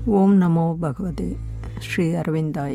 ஓம் நமோ பகவதே ஸ்ரீ அரவிந்தாய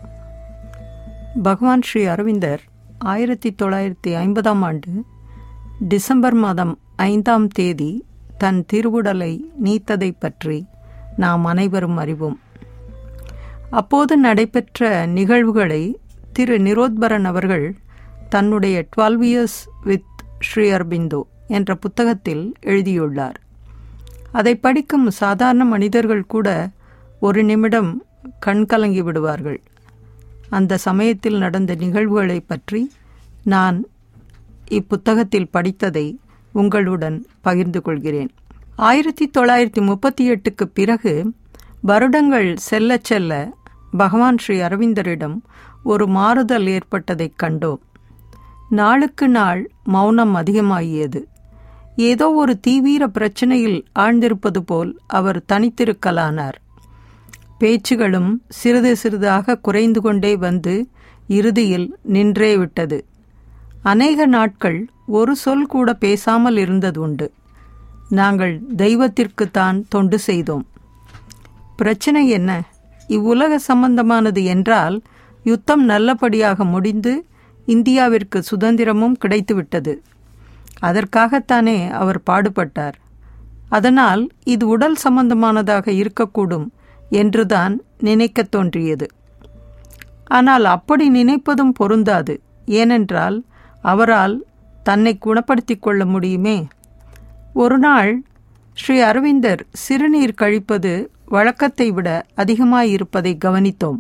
பகவான் ஸ்ரீ அரவிந்தர் ஆயிரத்தி தொள்ளாயிரத்தி ஐம்பதாம் ஆண்டு டிசம்பர் மாதம் ஐந்தாம் தேதி தன் திருவுடலை நீத்ததை பற்றி நாம் அனைவரும் அறிவோம் அப்போது நடைபெற்ற நிகழ்வுகளை திரு நிரோத்பரன் அவர்கள் தன்னுடைய twelve years with Sri Aurobindo என்ற புத்தகத்தில் எழுதியுள்ளார் அதை படிக்கும் சாதாரண மனிதர்கள் கூட ஒரு நிமிடம் கண்கலங்கி விடுவார்கள் அந்த சமயத்தில் நடந்த நிகழ்வுகளை பற்றி நான் இப்புத்தகத்தில் படித்ததை உங்களுடன் பகிர்ந்து கொள்கிறேன் ஆயிரத்தி தொள்ளாயிரத்தி முப்பத்தி எட்டுக்கு பிறகு வருடங்கள் செல்ல செல்ல பகவான் ஸ்ரீ அரவிந்தரிடம் ஒரு மாறுதல் ஏற்பட்டதைக் கண்டோம் நாளுக்கு நாள் மௌனம் அதிகமாகியது ஏதோ ஒரு தீவிர பிரச்சனையில் ஆழ்ந்திருப்பது போல் அவர் தனித்திருக்கலானார் பேச்சுகளும் சிறிது சிறிதாக குறைந்து கொண்டே வந்து இறுதியில் நின்றே விட்டது அநேக நாட்கள் ஒரு சொல் கூட பேசாமல் இருந்தது உண்டு நாங்கள் தெய்வத்திற்குத்தான் தொண்டு செய்தோம் பிரச்சனை என்ன இவ்வுலக சம்பந்தமானது என்றால் யுத்தம் நல்லபடியாக முடிந்து இந்தியாவிற்கு சுதந்திரமும் கிடைத்துவிட்டது அதற்காகத்தானே அவர் பாடுபட்டார் அதனால் இது உடல் சம்பந்தமானதாக இருக்கக்கூடும் என்றுதான் நினைக்கத் தோன்றியது ஆனால் அப்படி நினைப்பதும் பொருந்தாது ஏனென்றால் அவரால் தன்னை குணப்படுத்திக் கொள்ள முடியுமே ஒரு நாள் ஸ்ரீ அரவிந்தர் சிறுநீர் கழிப்பது வழக்கத்தை விட அதிகமாயிருப்பதை கவனித்தோம்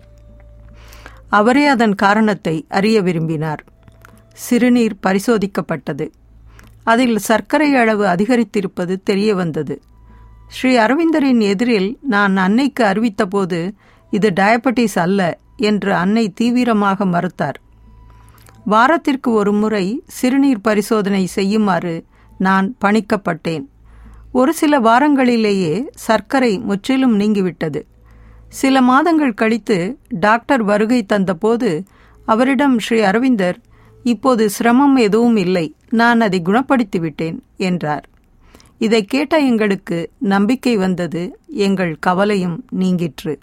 அவரே அதன் காரணத்தை அறிய விரும்பினார் சிறுநீர் பரிசோதிக்கப்பட்டது அதில் சர்க்கரை அளவு அதிகரித்திருப்பது தெரிய வந்தது ஸ்ரீ அரவிந்தரின் எதிரில் நான் அன்னைக்கு அறிவித்தபோது இது டயபெட்டிஸ் அல்ல என்று அன்னை தீவிரமாக மறுத்தார் வாரத்திற்கு ஒரு முறை சிறுநீர் பரிசோதனை செய்யுமாறு நான் பணிக்கப்பட்டேன் ஒரு சில வாரங்களிலேயே சர்க்கரை முற்றிலும் நீங்கிவிட்டது சில மாதங்கள் கழித்து டாக்டர் வருகை தந்தபோது அவரிடம் ஸ்ரீ அரவிந்தர் இப்போது சிரமம் எதுவும் இல்லை நான் அதை குணப்படுத்தி விட்டேன் என்றார் இதை கேட்ட எங்களுக்கு நம்பிக்கை வந்தது எங்கள் கவலையும் நீங்கிற்று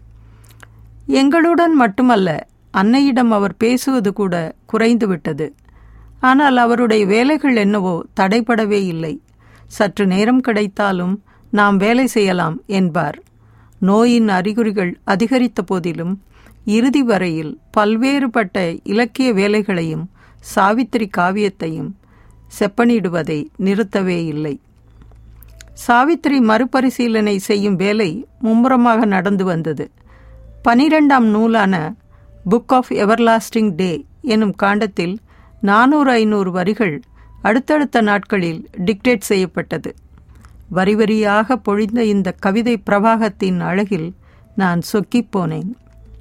எங்களுடன் மட்டுமல்ல அன்னையிடம் அவர் பேசுவது கூட குறைந்துவிட்டது ஆனால் அவருடைய வேலைகள் என்னவோ தடைபடவே இல்லை சற்று நேரம் கிடைத்தாலும் நாம் வேலை செய்யலாம் என்பார் நோயின் அறிகுறிகள் அதிகரித்த போதிலும் இறுதி வரையில் பல்வேறுபட்ட இலக்கிய வேலைகளையும் சாவித்திரி காவியத்தையும் செப்பனிடுவதை நிறுத்தவே இல்லை சாவித்திரி மறுபரிசீலனை செய்யும் வேலை மும்முரமாக நடந்து வந்தது பனிரெண்டாம் நூலான புக் ஆஃப் எவர்லாஸ்டிங் டே எனும் காண்டத்தில் நானூறு ஐநூறு வரிகள் அடுத்தடுத்த நாட்களில் டிக்டேட் செய்யப்பட்டது வரி வரியாக பொழிந்த இந்த கவிதை பிரவாகத்தின் அழகில் நான் சொக்கிப் போனேன்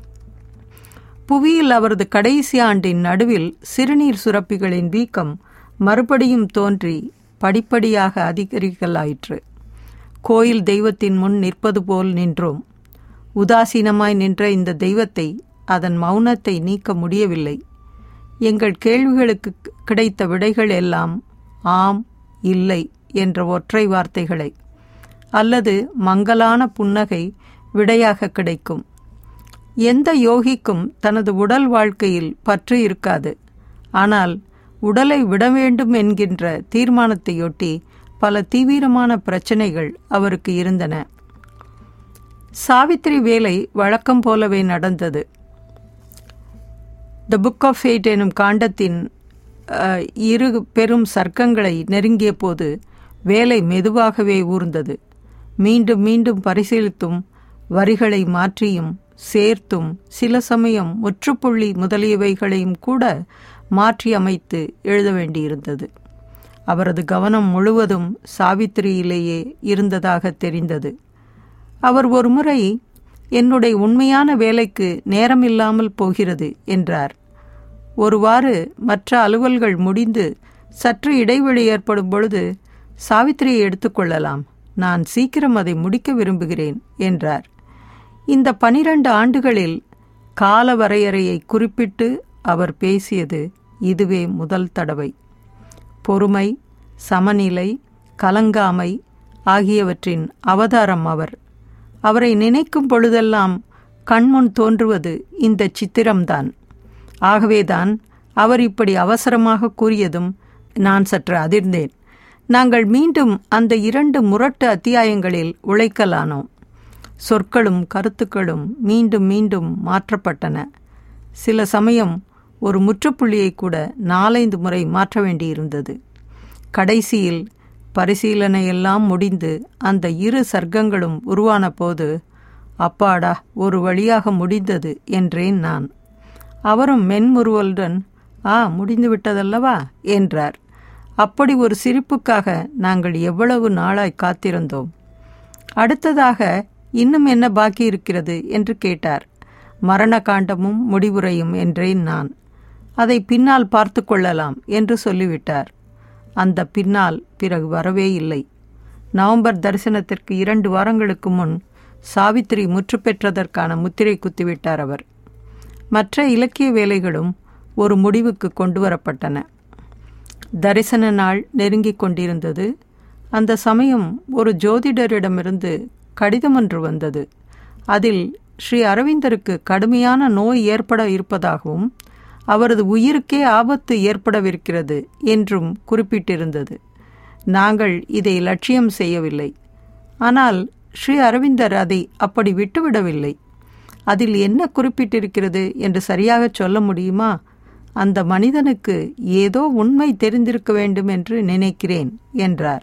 புவியில் அவரது கடைசி ஆண்டின் நடுவில் சிறுநீர் சுரப்பிகளின் வீக்கம் மறுபடியும் தோன்றி படிப்படியாக அதிகரிக்கலாயிற்று கோயில் தெய்வத்தின் முன் நிற்பது போல் நின்றோம் உதாசீனமாய் நின்ற இந்த தெய்வத்தை அதன் மௌனத்தை நீக்க முடியவில்லை எங்கள் கேள்விகளுக்கு கிடைத்த விடைகள் எல்லாம் ஆம் இல்லை என்ற ஒற்றை வார்த்தைகளை அல்லது மங்கலான புன்னகை விடையாக கிடைக்கும் எந்த யோகிக்கும் தனது உடல் வாழ்க்கையில் பற்று இருக்காது ஆனால் உடலை விட வேண்டும் என்கின்ற தீர்மானத்தையொட்டி பல தீவிரமான பிரச்சனைகள் அவருக்கு இருந்தன சாவித்திரி வேலை வழக்கம் போலவே நடந்தது த புக் ஆஃப் ஃபேட் எனும் காண்டத்தின் இரு பெரும் சர்க்கங்களை நெருங்கிய போது வேலை மெதுவாகவே ஊர்ந்தது மீண்டும் மீண்டும் பரிசீலித்தும் வரிகளை மாற்றியும் சேர்த்தும் சில சமயம் முற்றுப்புள்ளி முதலியவைகளையும் கூட மாற்றி அமைத்து எழுத வேண்டியிருந்தது அவரது கவனம் முழுவதும் சாவித்திரியிலேயே இருந்ததாக தெரிந்தது அவர் ஒருமுறை என்னுடைய உண்மையான வேலைக்கு நேரமில்லாமல் போகிறது என்றார் ஒருவாறு மற்ற அலுவல்கள் முடிந்து சற்று இடைவெளி ஏற்படும் பொழுது சாவித்திரியை எடுத்துக்கொள்ளலாம் நான் சீக்கிரம் அதை முடிக்க விரும்புகிறேன் என்றார் இந்த பனிரெண்டு ஆண்டுகளில் கால வரையறையை குறிப்பிட்டு அவர் பேசியது இதுவே முதல் தடவை பொறுமை சமநிலை கலங்காமை ஆகியவற்றின் அவதாரம் அவர் அவரை நினைக்கும் பொழுதெல்லாம் கண்முன் தோன்றுவது இந்த சித்திரம்தான் ஆகவேதான் அவர் இப்படி அவசரமாக கூறியதும் நான் சற்று அதிர்ந்தேன் நாங்கள் மீண்டும் அந்த இரண்டு முரட்டு அத்தியாயங்களில் உழைக்கலானோம் சொற்களும் கருத்துக்களும் மீண்டும் மீண்டும் மாற்றப்பட்டன சில சமயம் ஒரு முற்றுப்புள்ளியை கூட நாலைந்து முறை மாற்ற வேண்டியிருந்தது கடைசியில் பரிசீலனையெல்லாம் முடிந்து அந்த இரு சர்க்கங்களும் உருவான போது அப்பாடா ஒரு வழியாக முடிந்தது என்றேன் நான் அவரும் மென்முறுவலுடன் ஆ முடிந்து விட்டதல்லவா என்றார் அப்படி ஒரு சிரிப்புக்காக நாங்கள் எவ்வளவு நாளாய் காத்திருந்தோம் அடுத்ததாக இன்னும் என்ன பாக்கி இருக்கிறது என்று கேட்டார் மரண காண்டமும் முடிவுரையும் என்றேன் நான் அதை பின்னால் பார்த்து கொள்ளலாம் என்று சொல்லிவிட்டார் அந்த பின்னால் பிறகு வரவே இல்லை நவம்பர் தரிசனத்திற்கு இரண்டு வாரங்களுக்கு முன் சாவித்திரி முற்று பெற்றதற்கான முத்திரை குத்திவிட்டார் அவர் மற்ற இலக்கிய வேலைகளும் ஒரு முடிவுக்கு கொண்டு வரப்பட்டன தரிசன நாள் நெருங்கிக் கொண்டிருந்தது அந்த சமயம் ஒரு ஜோதிடரிடமிருந்து கடிதம் ஒன்று வந்தது அதில் ஸ்ரீ அரவிந்தருக்கு கடுமையான நோய் ஏற்பட இருப்பதாகவும் அவரது உயிருக்கே ஆபத்து ஏற்படவிருக்கிறது என்றும் குறிப்பிட்டிருந்தது நாங்கள் இதை லட்சியம் செய்யவில்லை ஆனால் ஸ்ரீ அரவிந்தர் அதை அப்படி விட்டுவிடவில்லை அதில் என்ன குறிப்பிட்டிருக்கிறது என்று சரியாக சொல்ல முடியுமா அந்த மனிதனுக்கு ஏதோ உண்மை தெரிந்திருக்க வேண்டும் என்று நினைக்கிறேன் என்றார்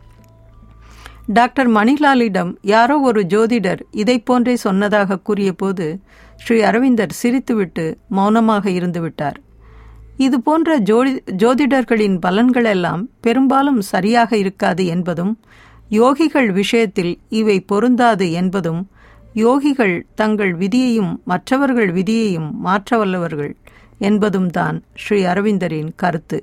டாக்டர் மணிலாலிடம் யாரோ ஒரு ஜோதிடர் இதை போன்றே சொன்னதாக கூறியபோது ஸ்ரீ அரவிந்தர் சிரித்துவிட்டு மௌனமாக இருந்துவிட்டார் இது போன்ற ஜோதி ஜோதிடர்களின் பலன்களெல்லாம் பெரும்பாலும் சரியாக இருக்காது என்பதும் யோகிகள் விஷயத்தில் இவை பொருந்தாது என்பதும் யோகிகள் தங்கள் விதியையும் மற்றவர்கள் விதியையும் மாற்ற வல்லவர்கள் என்பதும் தான் ஸ்ரீ அரவிந்தரின் கருத்து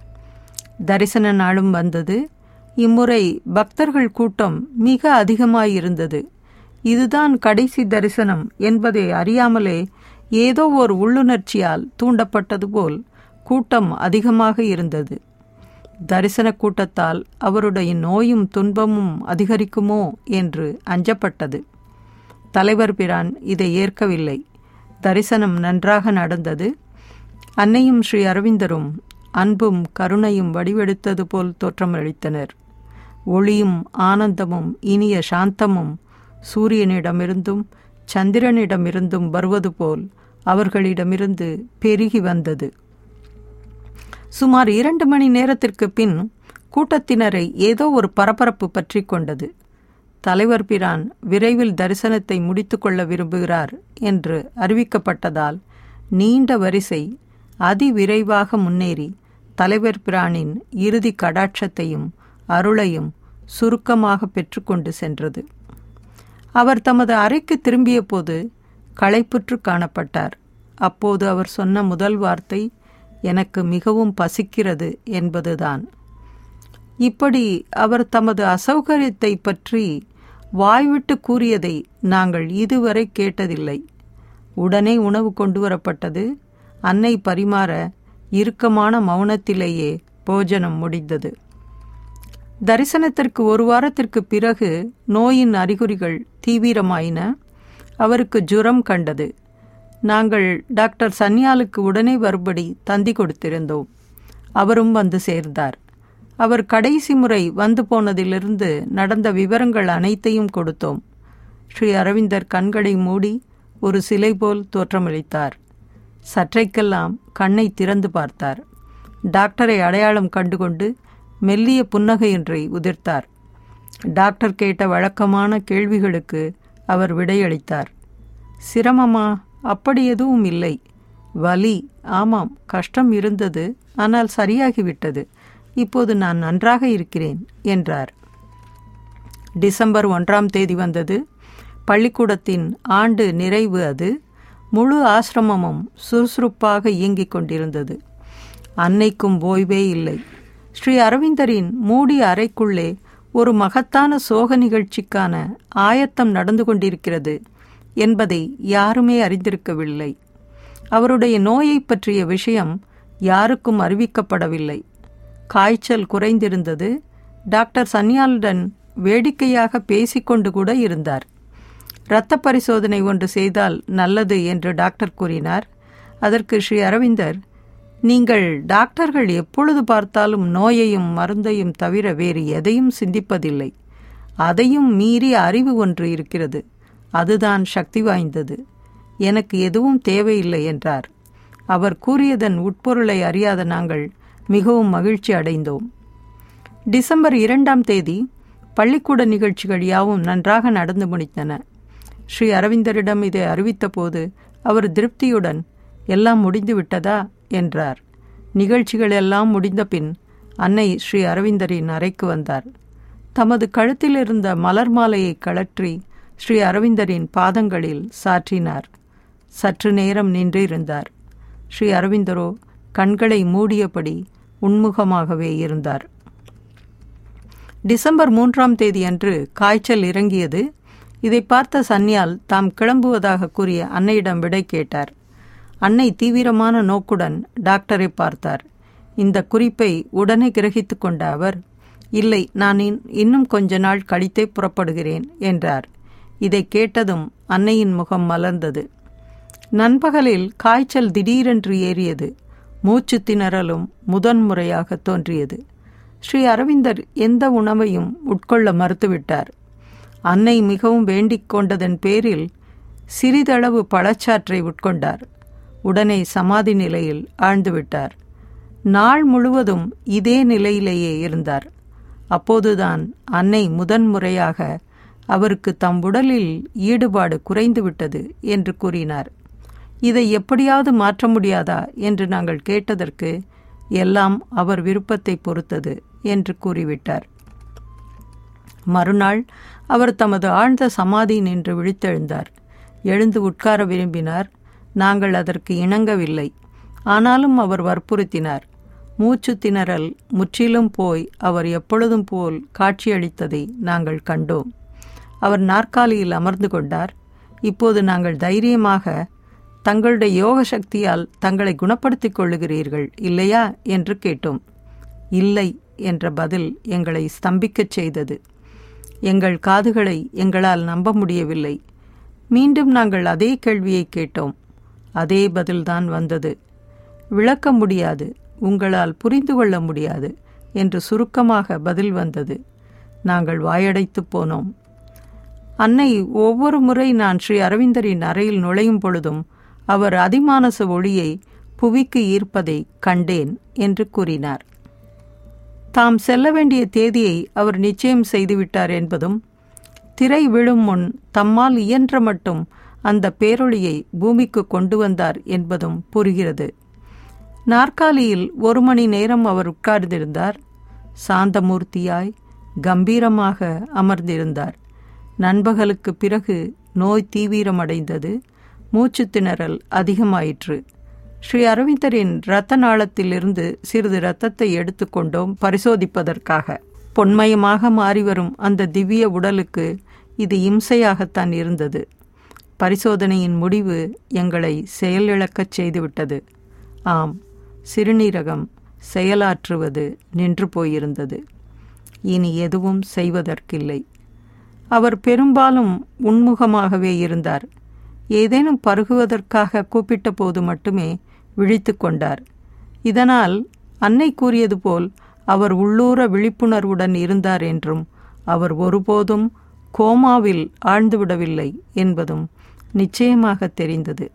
தரிசன நாளும் வந்தது இம்முறை பக்தர்கள் கூட்டம் மிக அதிகமாயிருந்தது இதுதான் கடைசி தரிசனம் என்பதை அறியாமலே ஏதோ ஒரு உள்ளுணர்ச்சியால் தூண்டப்பட்டது போல் கூட்டம் அதிகமாக இருந்தது தரிசன கூட்டத்தால் அவருடைய நோயும் துன்பமும் அதிகரிக்குமோ என்று அஞ்சப்பட்டது தலைவர் பிரான் இதை ஏற்கவில்லை தரிசனம் நன்றாக நடந்தது அன்னையும் ஸ்ரீ அரவிந்தரும் அன்பும் கருணையும் வடிவெடுத்தது போல் தோற்றமளித்தனர் ஒளியும் ஆனந்தமும் இனிய சாந்தமும் சூரியனிடமிருந்தும் சந்திரனிடமிருந்தும் வருவது போல் அவர்களிடமிருந்து பெருகி வந்தது சுமார் இரண்டு மணி நேரத்திற்கு பின் கூட்டத்தினரை ஏதோ ஒரு பரபரப்பு பற்றி கொண்டது தலைவர் பிரான் விரைவில் தரிசனத்தை முடித்து கொள்ள விரும்புகிறார் என்று அறிவிக்கப்பட்டதால் நீண்ட வரிசை அதிவிரைவாக முன்னேறி தலைவர் பிரானின் இறுதி கடாட்சத்தையும் அருளையும் சுருக்கமாக பெற்றுக்கொண்டு சென்றது அவர் தமது அறைக்கு திரும்பிய போது களைப்புற்று காணப்பட்டார் அப்போது அவர் சொன்ன முதல் வார்த்தை எனக்கு மிகவும் பசிக்கிறது என்பதுதான் இப்படி அவர் தமது அசௌகரியத்தை பற்றி வாய்விட்டு கூறியதை நாங்கள் இதுவரை கேட்டதில்லை உடனே உணவு கொண்டு வரப்பட்டது அன்னை பரிமாற இறுக்கமான மௌனத்திலேயே போஜனம் முடிந்தது தரிசனத்திற்கு ஒரு வாரத்திற்கு பிறகு நோயின் அறிகுறிகள் தீவிரமாயின அவருக்கு ஜுரம் கண்டது நாங்கள் டாக்டர் சன்யாலுக்கு உடனே வரும்படி தந்தி கொடுத்திருந்தோம் அவரும் வந்து சேர்ந்தார் அவர் கடைசி முறை வந்து போனதிலிருந்து நடந்த விவரங்கள் அனைத்தையும் கொடுத்தோம் ஸ்ரீ அரவிந்தர் கண்களை மூடி ஒரு சிலை போல் தோற்றமளித்தார் சற்றைக்கெல்லாம் கண்ணை திறந்து பார்த்தார் டாக்டரை அடையாளம் கண்டுகொண்டு மெல்லிய புன்னகையொன்றை உதிர்த்தார் டாக்டர் கேட்ட வழக்கமான கேள்விகளுக்கு அவர் விடையளித்தார் சிரமமா அப்படி எதுவும் இல்லை வலி ஆமாம் கஷ்டம் இருந்தது ஆனால் சரியாகிவிட்டது இப்போது நான் நன்றாக இருக்கிறேன் என்றார் டிசம்பர் ஒன்றாம் தேதி வந்தது பள்ளிக்கூடத்தின் ஆண்டு நிறைவு அது முழு ஆசிரமமும் சுறுசுறுப்பாக இயங்கிக் கொண்டிருந்தது அன்னைக்கும் ஓய்வே இல்லை ஸ்ரீ அரவிந்தரின் மூடிய அறைக்குள்ளே ஒரு மகத்தான சோக நிகழ்ச்சிக்கான ஆயத்தம் நடந்து கொண்டிருக்கிறது என்பதை யாருமே அறிந்திருக்கவில்லை அவருடைய நோயை பற்றிய விஷயம் யாருக்கும் அறிவிக்கப்படவில்லை காய்ச்சல் குறைந்திருந்தது டாக்டர் சன்யாலுடன் வேடிக்கையாக பேசிக்கொண்டு கூட இருந்தார் இரத்த பரிசோதனை ஒன்று செய்தால் நல்லது என்று டாக்டர் கூறினார் அதற்கு ஸ்ரீ அரவிந்தர் நீங்கள் டாக்டர்கள் எப்பொழுது பார்த்தாலும் நோயையும் மருந்தையும் தவிர வேறு எதையும் சிந்திப்பதில்லை அதையும் மீறி அறிவு ஒன்று இருக்கிறது அதுதான் சக்தி வாய்ந்தது எனக்கு எதுவும் தேவையில்லை என்றார் அவர் கூறியதன் உட்பொருளை அறியாத நாங்கள் மிகவும் மகிழ்ச்சி அடைந்தோம் டிசம்பர் இரண்டாம் தேதி பள்ளிக்கூட நிகழ்ச்சிகள் யாவும் நன்றாக நடந்து முடித்தன ஸ்ரீ அரவிந்தரிடம் இதை அறிவித்தபோது அவர் திருப்தியுடன் எல்லாம் முடிந்து விட்டதா என்றார் நிகழ்ச்சிகள் எல்லாம் முடிந்த பின் அன்னை ஸ்ரீ அரவிந்தரின் அறைக்கு வந்தார் தமது கழுத்தில் இருந்த மலர் மாலையை கழற்றி ஸ்ரீ அரவிந்தரின் பாதங்களில் சாற்றினார் சற்று நேரம் நின்றிருந்தார் ஸ்ரீ அரவிந்தரோ கண்களை மூடியபடி உன்முகமாகவே இருந்தார் டிசம்பர் மூன்றாம் தேதி அன்று காய்ச்சல் இறங்கியது இதை பார்த்த சன்னியால் தாம் கிளம்புவதாக கூறிய அன்னையிடம் விடை கேட்டார் அன்னை தீவிரமான நோக்குடன் டாக்டரை பார்த்தார் இந்த குறிப்பை உடனே கிரகித்து கொண்ட அவர் இல்லை நான் இன்னும் கொஞ்ச நாள் கழித்தே புறப்படுகிறேன் என்றார் இதை கேட்டதும் அன்னையின் முகம் மலர்ந்தது நண்பகலில் காய்ச்சல் திடீரென்று ஏறியது மூச்சு திணறலும் முதன்முறையாக தோன்றியது ஸ்ரீ அரவிந்தர் எந்த உணவையும் உட்கொள்ள மறுத்துவிட்டார் அன்னை மிகவும் வேண்டிக் கொண்டதன் பேரில் சிறிதளவு பழச்சாற்றை உட்கொண்டார் உடனே சமாதி நிலையில் ஆழ்ந்துவிட்டார் நாள் முழுவதும் இதே நிலையிலேயே இருந்தார் அப்போதுதான் அன்னை முதன்முறையாக அவருக்கு தம் உடலில் ஈடுபாடு குறைந்துவிட்டது என்று கூறினார் இதை எப்படியாவது மாற்ற முடியாதா என்று நாங்கள் கேட்டதற்கு எல்லாம் அவர் விருப்பத்தை பொறுத்தது என்று கூறிவிட்டார் மறுநாள் அவர் தமது ஆழ்ந்த சமாதி நின்று விழித்தெழுந்தார் எழுந்து உட்கார விரும்பினார் நாங்கள் அதற்கு இணங்கவில்லை ஆனாலும் அவர் வற்புறுத்தினார் மூச்சு திணறல் முற்றிலும் போய் அவர் எப்பொழுதும் போல் காட்சியளித்ததை நாங்கள் கண்டோம் அவர் நாற்காலியில் அமர்ந்து கொண்டார் இப்போது நாங்கள் தைரியமாக தங்களுடைய யோக சக்தியால் தங்களை குணப்படுத்திக் கொள்ளுகிறீர்கள் இல்லையா என்று கேட்டோம் இல்லை என்ற பதில் எங்களை ஸ்தம்பிக்கச் செய்தது எங்கள் காதுகளை எங்களால் நம்ப முடியவில்லை மீண்டும் நாங்கள் அதே கேள்வியை கேட்டோம் அதே பதில்தான் வந்தது விளக்க முடியாது உங்களால் புரிந்து கொள்ள முடியாது என்று சுருக்கமாக பதில் வந்தது நாங்கள் வாயடைத்து போனோம் அன்னை ஒவ்வொரு முறை நான் ஸ்ரீ அரவிந்தரின் அறையில் நுழையும் பொழுதும் அவர் அதிமானச ஒளியை புவிக்கு ஈர்ப்பதை கண்டேன் என்று கூறினார் தாம் செல்ல வேண்டிய தேதியை அவர் நிச்சயம் செய்துவிட்டார் என்பதும் திரை விழும் முன் தம்மால் இயன்ற மட்டும் அந்த பேரொளியை பூமிக்கு கொண்டு வந்தார் என்பதும் புரிகிறது நாற்காலியில் ஒரு மணி நேரம் அவர் உட்கார்ந்திருந்தார் சாந்தமூர்த்தியாய் கம்பீரமாக அமர்ந்திருந்தார் நண்பகலுக்கு பிறகு நோய் தீவிரமடைந்தது மூச்சு திணறல் அதிகமாயிற்று ஸ்ரீ அரவிந்தரின் இரத்த நாளத்திலிருந்து சிறிது இரத்தத்தை எடுத்துக்கொண்டோம் பரிசோதிப்பதற்காக பொன்மயமாக மாறிவரும் அந்த திவ்ய உடலுக்கு இது இம்சையாகத்தான் இருந்தது பரிசோதனையின் முடிவு எங்களை செயலிழக்கச் செய்துவிட்டது ஆம் சிறுநீரகம் செயலாற்றுவது நின்று போயிருந்தது இனி எதுவும் செய்வதற்கில்லை அவர் பெரும்பாலும் உன்முகமாகவே இருந்தார் ஏதேனும் பருகுவதற்காக கூப்பிட்ட போது மட்டுமே விழித்து கொண்டார் இதனால் அன்னை கூறியது போல் அவர் உள்ளூர விழிப்புணர்வுடன் இருந்தார் என்றும் அவர் ஒருபோதும் கோமாவில் ஆழ்ந்துவிடவில்லை என்பதும் நிச்சயமாக தெரிந்தது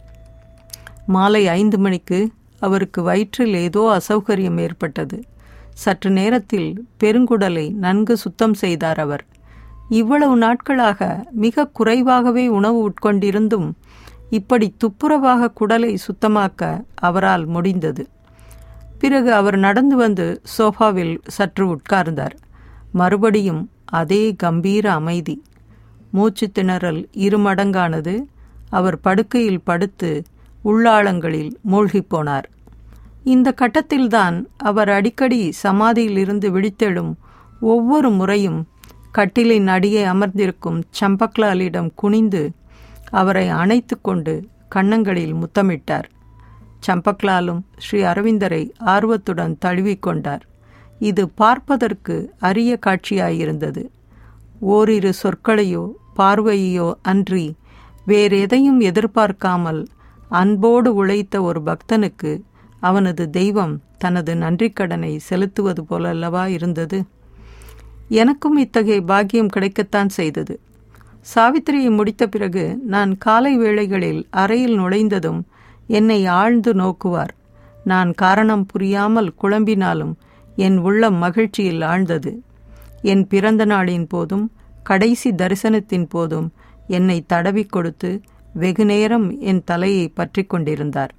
மாலை ஐந்து மணிக்கு அவருக்கு வயிற்றில் ஏதோ அசௌகரியம் ஏற்பட்டது சற்று நேரத்தில் பெருங்குடலை நன்கு சுத்தம் செய்தார் அவர் இவ்வளவு நாட்களாக மிக குறைவாகவே உணவு உட்கொண்டிருந்தும் இப்படி துப்புரவாக குடலை சுத்தமாக்க அவரால் முடிந்தது பிறகு அவர் நடந்து வந்து சோஃபாவில் சற்று உட்கார்ந்தார் மறுபடியும் அதே கம்பீர அமைதி மூச்சு திணறல் இருமடங்கானது அவர் படுக்கையில் படுத்து உள்ளாழங்களில் மூழ்கிப் போனார் இந்த கட்டத்தில்தான் அவர் அடிக்கடி சமாதியிலிருந்து விழித்தெழும் ஒவ்வொரு முறையும் கட்டிலின் அடியே அமர்ந்திருக்கும் சம்பக்லாலிடம் குனிந்து அவரை அணைத்து கொண்டு கன்னங்களில் முத்தமிட்டார் சம்பக்லாலும் ஸ்ரீ அரவிந்தரை ஆர்வத்துடன் தழுவிக்கொண்டார் இது பார்ப்பதற்கு அரிய காட்சியாயிருந்தது ஓரிரு சொற்களையோ பார்வையோ அன்றி வேறெதையும் எதிர்பார்க்காமல் அன்போடு உழைத்த ஒரு பக்தனுக்கு அவனது தெய்வம் தனது நன்றிக்கடனை செலுத்துவது போலல்லவா இருந்தது எனக்கும் இத்தகைய பாக்கியம் கிடைக்கத்தான் செய்தது சாவித்திரியை முடித்த பிறகு நான் காலை வேளைகளில் அறையில் நுழைந்ததும் என்னை ஆழ்ந்து நோக்குவார் நான் காரணம் புரியாமல் குழம்பினாலும் என் உள்ளம் மகிழ்ச்சியில் ஆழ்ந்தது என் பிறந்த நாளின் போதும் கடைசி தரிசனத்தின் போதும் என்னை தடவி கொடுத்து வெகுநேரம் என் தலையை பற்றி கொண்டிருந்தார்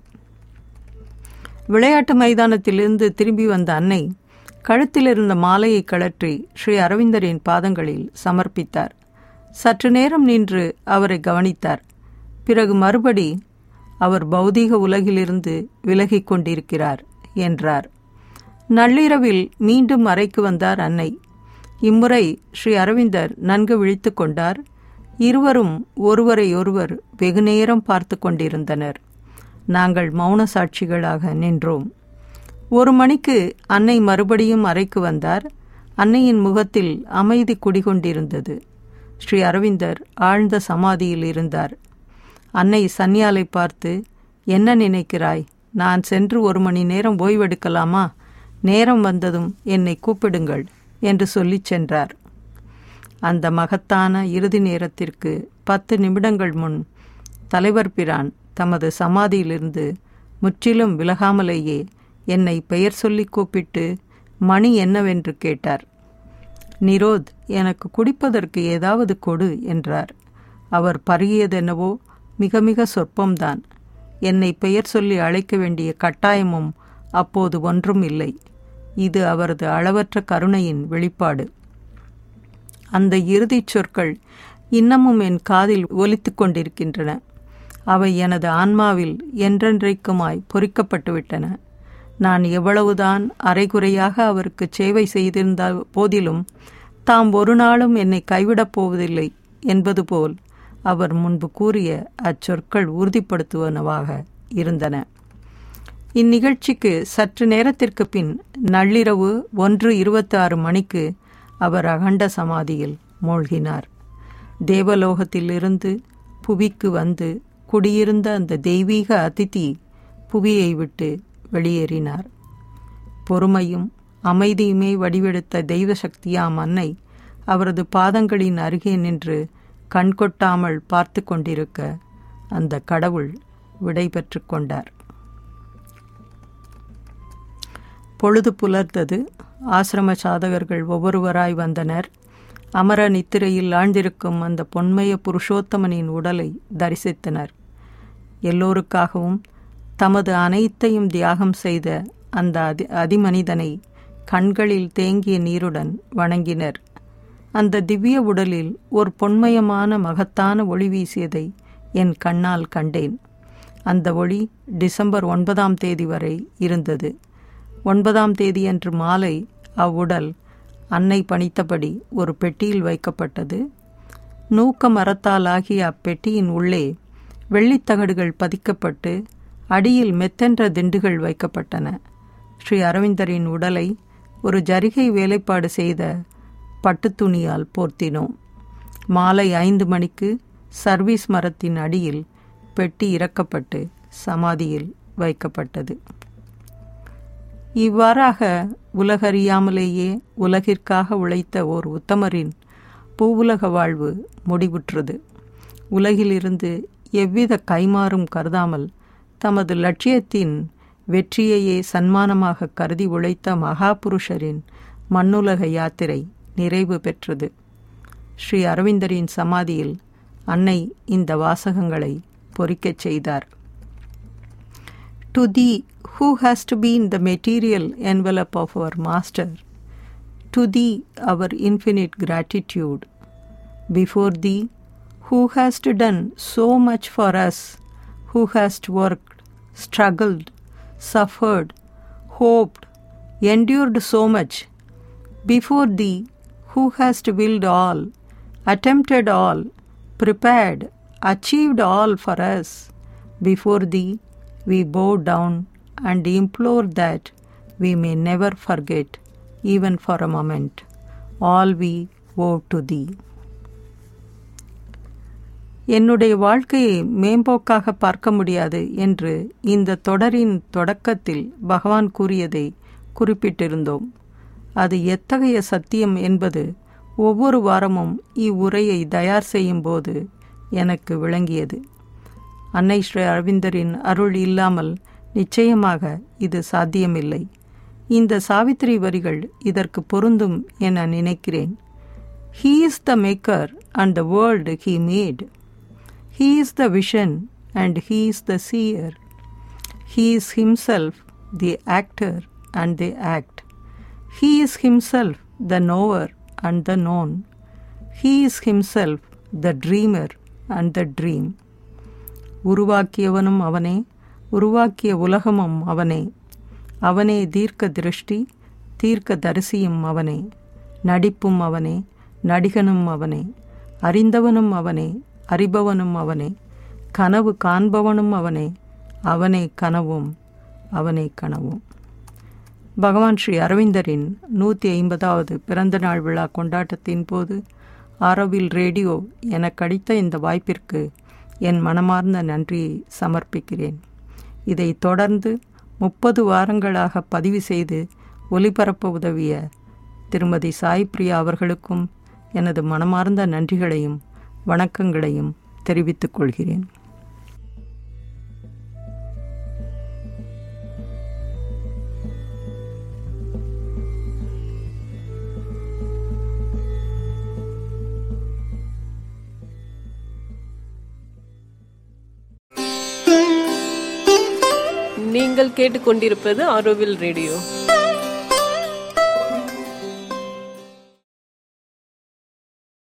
விளையாட்டு மைதானத்திலிருந்து திரும்பி வந்த அன்னை கழுத்தில் இருந்த மாலையை கழற்றி ஸ்ரீ அரவிந்தரின் பாதங்களில் சமர்ப்பித்தார் சற்று நேரம் நின்று அவரை கவனித்தார் பிறகு மறுபடி அவர் பௌதீக உலகிலிருந்து விலகிக் கொண்டிருக்கிறார் என்றார் நள்ளிரவில் மீண்டும் அறைக்கு வந்தார் அன்னை இம்முறை ஸ்ரீ அரவிந்தர் நன்கு விழித்து கொண்டார் இருவரும் ஒருவரை ஒருவர் வெகுநேரம் பார்த்து கொண்டிருந்தனர் நாங்கள் மௌன சாட்சிகளாக நின்றோம் ஒரு மணிக்கு அன்னை மறுபடியும் அறைக்கு வந்தார் அன்னையின் முகத்தில் அமைதி குடிகொண்டிருந்தது ஸ்ரீ அரவிந்தர் ஆழ்ந்த சமாதியில் இருந்தார் அன்னை சன்னியாலை பார்த்து என்ன நினைக்கிறாய் நான் சென்று ஒரு மணி நேரம் ஓய்வெடுக்கலாமா நேரம் வந்ததும் என்னை கூப்பிடுங்கள் என்று சொல்லிச் சென்றார் அந்த மகத்தான இறுதி நேரத்திற்கு பத்து நிமிடங்கள் முன் தலைவர் பிரான் தமது சமாதியிலிருந்து முற்றிலும் விலகாமலேயே என்னை பெயர் சொல்லி கூப்பிட்டு மணி என்னவென்று கேட்டார் நிரோத் எனக்கு குடிப்பதற்கு ஏதாவது கொடு என்றார் அவர் பருகியதென்னவோ மிக மிக சொற்பம்தான் என்னை பெயர் சொல்லி அழைக்க வேண்டிய கட்டாயமும் அப்போது ஒன்றும் இல்லை இது அவரது அளவற்ற கருணையின் வெளிப்பாடு அந்த இறுதிச் சொற்கள் இன்னமும் என் காதில் ஒலித்து கொண்டிருக்கின்றன அவை எனது ஆன்மாவில் என்றென்றைக்குமாய் பொறிக்கப்பட்டுவிட்டன நான் எவ்வளவுதான் அரைகுறையாக அவருக்கு சேவை செய்திருந்த போதிலும் தாம் ஒரு நாளும் என்னை கைவிடப் போவதில்லை என்பது போல் அவர் முன்பு கூறிய அச்சொற்கள் உறுதிப்படுத்துவனவாக இருந்தன இந்நிகழ்ச்சிக்கு சற்று நேரத்திற்கு பின் நள்ளிரவு ஒன்று இருபத்தி ஆறு மணிக்கு அவர் அகண்ட சமாதியில் மூழ்கினார் தேவலோகத்திலிருந்து புவிக்கு வந்து குடியிருந்த அந்த தெய்வீக அதிதி புவியை விட்டு வெளியேறினார் பொறுமையும் அமைதியுமே வடிவெடுத்த தெய்வ சக்தியாம் அன்னை அவரது பாதங்களின் அருகே நின்று கண்கொட்டாமல் பார்த்து கொண்டிருக்க அந்த கடவுள் விடை பெற்று கொண்டார் பொழுது புலர்ந்தது ஆசிரம சாதகர்கள் ஒவ்வொருவராய் வந்தனர் அமர நித்திரையில் ஆழ்ந்திருக்கும் அந்த பொன்மய புருஷோத்தமனின் உடலை தரிசித்தனர் எல்லோருக்காகவும் தமது அனைத்தையும் தியாகம் செய்த அந்த அதி அதிமனிதனை கண்களில் தேங்கிய நீருடன் வணங்கினர் அந்த திவ்ய உடலில் ஒரு பொன்மயமான மகத்தான ஒளி வீசியதை என் கண்ணால் கண்டேன் அந்த ஒளி டிசம்பர் ஒன்பதாம் தேதி வரை இருந்தது ஒன்பதாம் தேதியன்று மாலை அவ்வுடல் அன்னை பணித்தபடி ஒரு பெட்டியில் வைக்கப்பட்டது நூக்க மரத்தால் ஆகிய அப்பெட்டியின் உள்ளே வெள்ளித்தகடுகள் பதிக்கப்பட்டு அடியில் மெத்தென்ற திண்டுகள் வைக்கப்பட்டன ஸ்ரீ அரவிந்தரின் உடலை ஒரு ஜரிகை வேலைப்பாடு செய்த பட்டுத்துணியால் போர்த்தினோம் மாலை ஐந்து மணிக்கு சர்வீஸ் மரத்தின் அடியில் பெட்டி இறக்கப்பட்டு சமாதியில் வைக்கப்பட்டது இவ்வாறாக உலகறியாமலேயே உலகிற்காக உழைத்த ஓர் உத்தமரின் பூவுலக வாழ்வு முடிவுற்றது உலகிலிருந்து எவ்வித கைமாறும் கருதாமல் தமது லட்சியத்தின் வெற்றியையே சன்மானமாக கருதி உழைத்த மகாபுருஷரின் மண்ணுலக யாத்திரை நிறைவு பெற்றது ஸ்ரீ அரவிந்தரின் சமாதியில் அன்னை இந்த வாசகங்களை பொறிக்கச் செய்தார் to the who has to be in the material envelope of our Master, to thee our infinite gratitude. Before thee, who hast done so much for us, who hast worked, struggled, suffered, hoped, endured so much. Before thee, who hast willed all, attempted all, prepared, achieved all for us. Before thee, we bow down and implore that we may never forget, even for a moment, all we owe to thee. என்னுடைய வாழ்க்கையை மேம்போக்காக பார்க்க முடியாது என்று இந்த தொடரின் தொடக்கத்தில் பகவான் கூறியதை குறிப்பிட்டிருந்தோம் அது எத்தகைய சத்தியம் என்பது ஒவ்வொரு வாரமும் இவ்வுரையை தயார் செய்யும் போது எனக்கு விளங்கியது அன்னை ஸ்ரீ அரவிந்தரின் அருள் இல்லாமல் நிச்சயமாக இது சாத்தியமில்லை இந்த சாவித்திரி வரிகள் இதற்கு பொருந்தும் என நினைக்கிறேன் he is the maker and the world he made he is the vision and he is the seer he is himself the actor and the act he is himself the knower and the known he is himself the dreamer and the dream உருவாக்கியவனும் அவனே உருவாக்கிய உலகமும் அவனே அவனே தீர்க்க திருஷ்டி தீர்க்க தரிசியும் அவனே நடிப்பும் அவனே நடிகனும் அவனே அறிந்தவனும் அவனே அறிபவனும் அவனே கனவு காண்பவனும் அவனே அவனே கனவும் அவனே கனவும் பகவான் ஸ்ரீ அரவிந்தரின் நூற்றி ஐம்பதாவது பிறந்த நாள் விழா கொண்டாட்டத்தின் போது ஆரோவில் ரேடியோ எனக்கு அளித்த இந்த வாய்ப்பிற்கு என் மனமார்ந்த நன்றியை சமர்ப்பிக்கிறேன் இதை தொடர்ந்து முப்பது வாரங்களாக பதிவு செய்து ஒலிபரப்ப உதவிய திருமதி சாய் பிரியா அவர்களுக்கும் எனது மனமார்ந்த நன்றிகளையும் வணக்கங்களையும் தெரிவித்துக் கொள்கிறேன் நீங்கள் கேட்டுக்கொண்டிருப்பது ஆரோவில் ரேடியோ